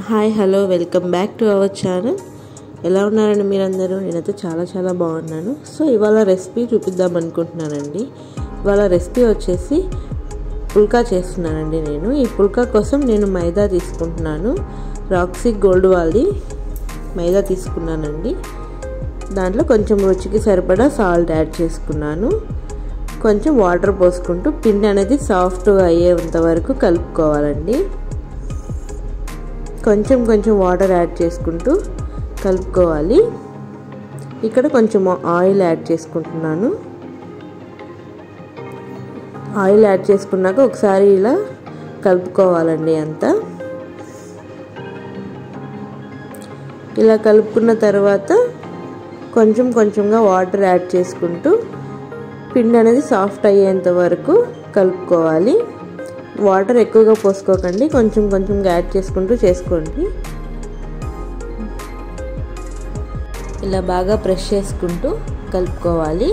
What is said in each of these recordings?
hi hello welcome back to our channel ఎలా ఉన్నారండి మీరందరూ నేనైతే చాలా చాలా బాగున్నాను సో ఇవాళ రెసిపీ చూపిద్దాం అనుకుంటున్నానండి ఇవాళ రెసిపీ వచ్చేసి పుల్కా చేస్తున్నానండి నేను ఈ పుల్కా కోసం నేను మైదా తీసుకుంటున్నాను రాక్సీ గోల్డ్ వాళ్ళది మైదా తీసుకున్నానండి దాంట్లో కొంచెం రుచికి సరిపడా సాల్ట్ యాడ్ చేసుకున్నాను కొంచెం వాటర్ పోసుకుంటూ పిండి అనేది సాఫ్ట్గా అయ్యేంత వరకు కలుపుకోవాలండి కొంచెం కొంచెం వాటర్ యాడ్ చేసుకుంటూ కలుపుకోవాలి ఇక్కడ కొంచెం ఆయిల్ యాడ్ చేసుకుంటున్నాను ఆయిల్ యాడ్ చేసుకున్నాక ఒకసారి ఇలా కలుపుకోవాలండి అంతా ఇలా కలుపుకున్న తర్వాత కొంచెం కొంచెంగా వాటర్ యాడ్ చేసుకుంటూ పిండి అనేది సాఫ్ట్ అయ్యేంత వరకు కలుపుకోవాలి వాటర్ ఎక్కువగా పోసుకోకండి కొంచెం కొంచెం యాడ్ చేసుకుంటూ చేసుకోండి ఇలా బాగా ప్రెష్ చేసుకుంటూ కలుపుకోవాలి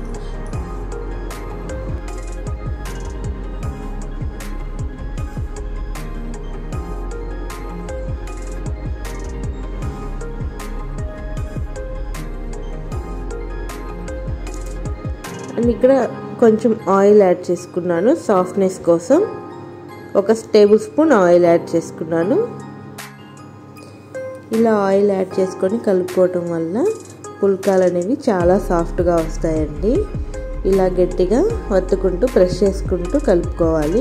అండ్ ఇక్కడ కొంచెం ఆయిల్ యాడ్ చేసుకున్నాను సాఫ్ట్నెస్ కోసం ఒక టేబుల్ స్పూన్ ఆయిల్ యాడ్ చేసుకున్నాను ఇలా ఆయిల్ యాడ్ చేసుకొని కలుపుకోవటం వల్ల పుల్కాలు అనేవి చాలా సాఫ్ట్గా వస్తాయండి ఇలా గట్టిగా వత్తుకుంటూ ప్రెస్ చేసుకుంటూ కలుపుకోవాలి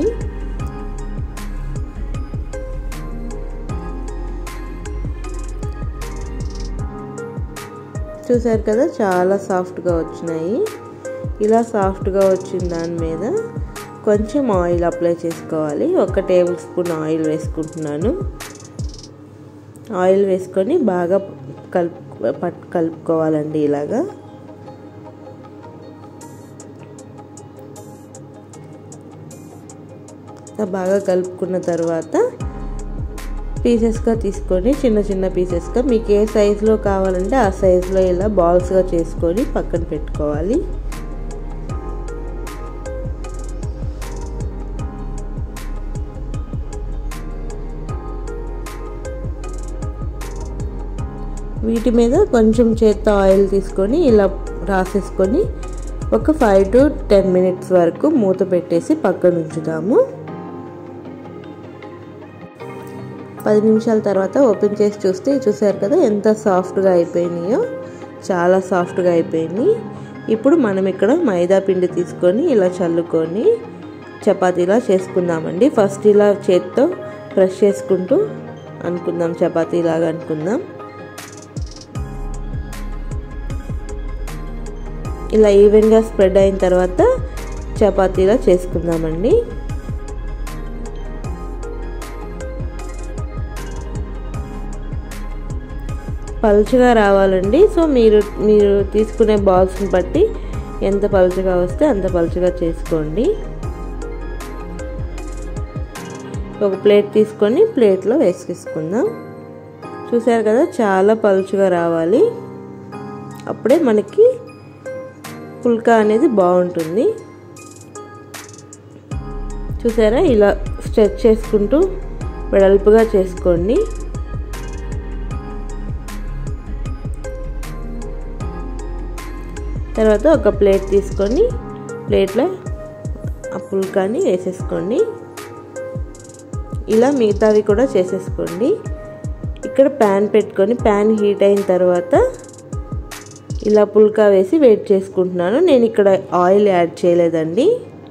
చూసారు కదా చాలా సాఫ్ట్గా వచ్చినాయి ఇలా సాఫ్ట్గా వచ్చిన దాని మీద కొంచెం ఆయిల్ అప్లై చేసుకోవాలి ఒక టేబుల్ స్పూన్ ఆయిల్ వేసుకుంటున్నాను ఆయిల్ వేసుకొని బాగా కలుపు పట్ కలుపుకోవాలండి ఇలాగా బాగా కలుపుకున్న తర్వాత పీసెస్గా తీసుకొని చిన్న చిన్న పీసెస్గా మీకు ఏ సైజులో కావాలంటే ఆ సైజులో ఇలా బాల్స్గా చేసుకొని పక్కన పెట్టుకోవాలి వీటి మీద కొంచెం చేత్తో ఆయిల్ తీసుకొని ఇలా రాసేసుకొని ఒక ఫైవ్ టు టెన్ మినిట్స్ వరకు మూత పెట్టేసి పక్కన ఉంచుదాము పది నిమిషాల తర్వాత ఓపెన్ చేసి చూస్తే చూసారు కదా ఎంత సాఫ్ట్గా అయిపోయినాయో చాలా సాఫ్ట్గా అయిపోయినాయి ఇప్పుడు మనం ఇక్కడ మైదా పిండి తీసుకొని ఇలా చల్లుకొని చపాతీలా చేసుకుందామండి ఫస్ట్ ఇలా చేత్తో ప్రెస్ చేసుకుంటూ అనుకుందాం చపాతీలాగా అనుకుందాం ఇలా ఈవెన్గా స్ప్రెడ్ అయిన తర్వాత చపాతీలా చేసుకుందామండి పలుచగా రావాలండి సో మీరు మీరు తీసుకునే బాల్స్ని బట్టి ఎంత పలుచగా వస్తే అంత పలుచగా చేసుకోండి ఒక ప్లేట్ తీసుకొని ప్లేట్లో వేసుకుందాం చూసారు కదా చాలా పలుచగా రావాలి అప్పుడే మనకి పుల్కా అనేది బాగుంటుంది చూసారా ఇలా స్ట్రెచ్ చేసుకుంటూ వెడల్పుగా చేసుకోండి తర్వాత ఒక ప్లేట్ తీసుకొని ప్లేట్లో ఆ పుల్కాని వేసేసుకోండి ఇలా మిగతావి కూడా చేసేసుకోండి ఇక్కడ ప్యాన్ పెట్టుకొని ప్యాన్ హీట్ అయిన తర్వాత ఇలా పుల్కా వేసి వెయిట్ చేసుకుంటున్నాను నేను ఇక్కడ ఆయిల్ యాడ్ చేయలేదండి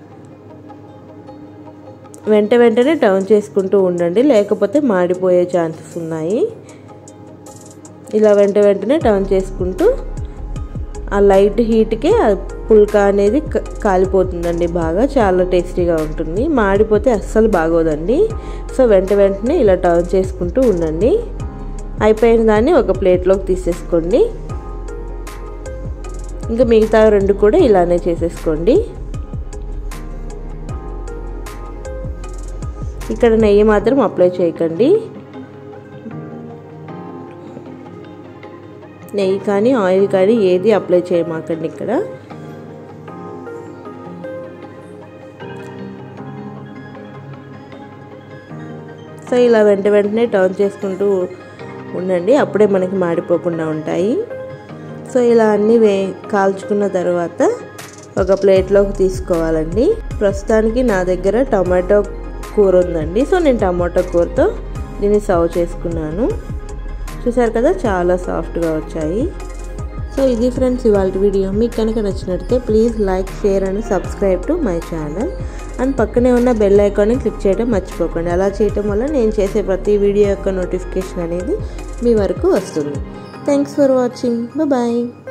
వెంట వెంటనే టర్న్ చేసుకుంటూ ఉండండి లేకపోతే మాడిపోయే ఛాన్సెస్ ఉన్నాయి ఇలా వెంట వెంటనే టర్న్ చేసుకుంటూ ఆ లైట్ హీట్కే ఆ పుల్కా అనేది కాలిపోతుందండి బాగా చాలా టేస్టీగా ఉంటుంది మాడిపోతే అస్సలు బాగోదండి సో వెంట వెంటనే ఇలా టర్న్ చేసుకుంటూ ఉండండి అయిపోయిన దాన్ని ఒక ప్లేట్లోకి తీసేసుకోండి ఇంకా మిగతా రెండు కూడా ఇలానే చేసేసుకోండి ఇక్కడ నెయ్యి మాత్రం అప్లై చేయకండి నెయ్యి కానీ ఆయిల్ కానీ ఏది అప్లై చేయమాకండి ఇక్కడ సో ఇలా వెంట వెంటనే టర్న్ చేసుకుంటూ ఉండండి అప్పుడే మనకి మాడిపోకుండా ఉంటాయి సో ఇలా అన్నీ వే కాల్చుకున్న తర్వాత ఒక ప్లేట్లోకి తీసుకోవాలండి ప్రస్తుతానికి నా దగ్గర టమాటో కూర ఉందండి సో నేను టమాటో కూరతో దీన్ని సర్వ్ చేసుకున్నాను చూసారు కదా చాలా సాఫ్ట్గా వచ్చాయి సో ఇది ఫ్రెండ్స్ ఇవాళ వీడియో మీకు కనుక నచ్చినట్లయితే please like share and subscribe to my channel and పక్కనే ఉన్న బెల్ ఐకాన్ని క్లిక్ చేయడం మర్చిపోకండి అలా చేయటం వల్ల నేను చేసే ప్రతి వీడియో యొక్క నోటిఫికేషన్ అనేది మీ వరకు వస్తుంది థ్యాంక్స్ ఫర్ వాచింగ్ బాయ్